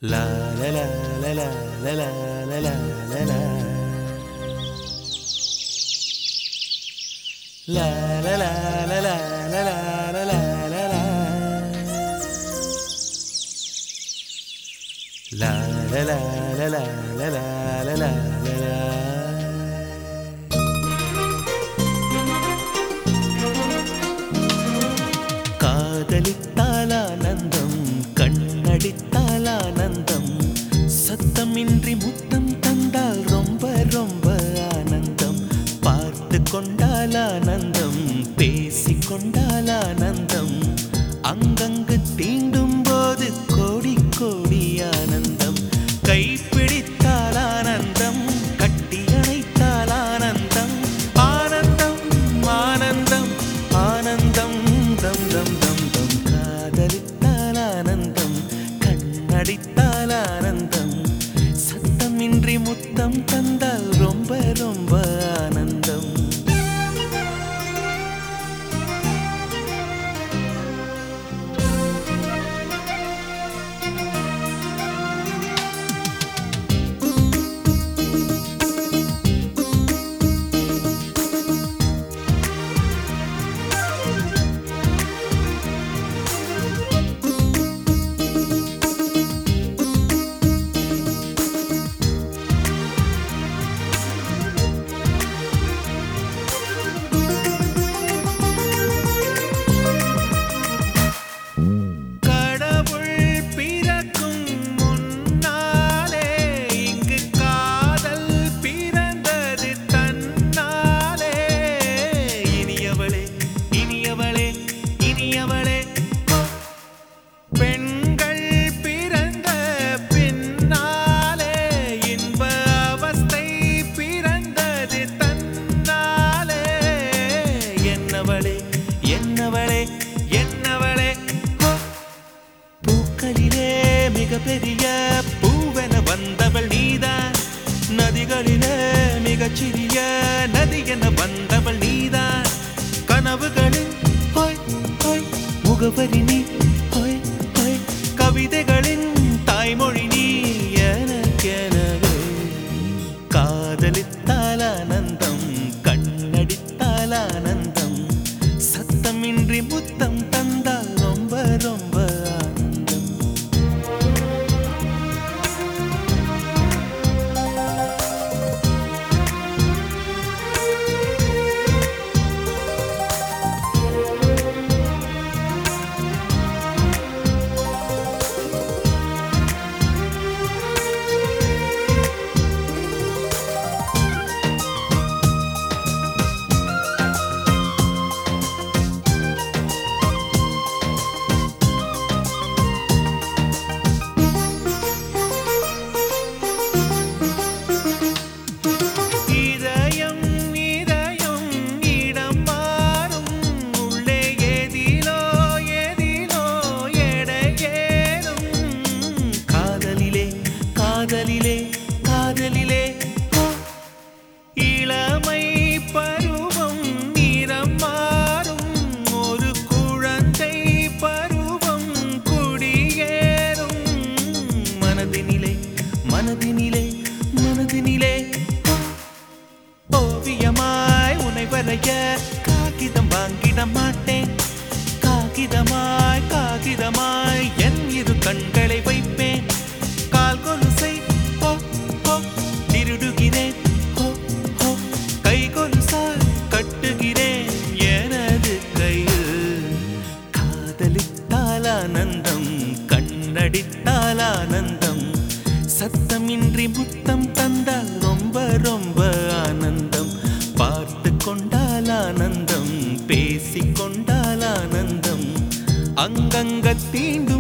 La la la la la la la la la la la La la la la la la la la la la la La la la la la la la la la la la காதலித்தால் ஆனந்தம் கண்ணடித்தால் ஆனந்தம் சத்தமின்றி முத்தம் தந்தால் ரொம்ப ரொம்ப ஆனந்தம் பார்த்து கொண்டால் ஆனந்தம் பேசிக் கொண்டால் ஆனந்தம் அங்கங்கு தீண்டும் போது கோடி கோடி ஆனந்தம் கைப்பிடித்தால் ஆனந்தம் கட்டி அணைத்தால் ஆனந்தம் ஆனந்தம் ஆனந்தம் ஆனந்தம் தம் தம் தம் தம் காதலித்தால் ஆனந்தம் கண்ணடித்தால் ஆனந்தம் சத்தமின்றி முத்தம் தந்தால் ரொம்ப ரொம்ப ஆனந்தம் கடவுள் பிறக்கும் முன்னாலே இங்கு காதல் பிறந்தது தன்னாலே இனியவளே இனியவளே இனியவளே ஓ. பெண்கள் பிறந்த பின்னாலே இன்ப அவஸ்தை பிறந்தது தன்னாலே என்னவளே என்னவளே என்னவளே ஓ. பூக்களிலே மிக பெரிய பூவென வந்தவள் நீதான் நதிகளிலே மிகச் சிறிய நதி என வந்தவள் நீதான் கனவுகளின் ஹோய் ஹோய் முகவரி நீ ஹோய் ஹோய் கவிதைகளின் தாய்மொழி நீ எனக்கெனவே காதலித்தால் ஆனந்தம் கண்ணடித்தால் ஆனந்தம் சத்தமின்றி முத்தம் தந்தால் ரொம்ப ரொம்ப ஆனந்தம் இதயம் இதயம் இடம் மாறும் உள்ளே ஏதிலோ ஏதிலோ எடையேறும் காதலிலே காதலிலே காதலிலே ஓ. இளமை பருவம் நிறம் மாறும் ஒரு குழந்தை பருவம் குடியேறும் மனதினிலே மனதினிலே மனதினிலே ஓ. ஓவியமாய் உன்னை வரைய காகிதம் வாங்கிட மாட்டேன் காகிதமாய் காகிதமாய் என் இரு கண்களை வைப்பேன் கால் கொலுசை ஓ ஓ திருடுகிறேன் ஓ ஓ கை கொலுசாய் கட்டுகிறேன் எனது கையில் காதலித்தால் ஆனந்தம் கண்ணடித்தால் ஆனந்தம் சத்தமின்றி முத்தம் தந்தால் ரொம்ப ரொம்ப ஆனந்தம் பார்த்து கொண்டால் ஆனந்தம் பேசிக் கொண்டால் ஆனந்தம் அங்கங்க தீண்டு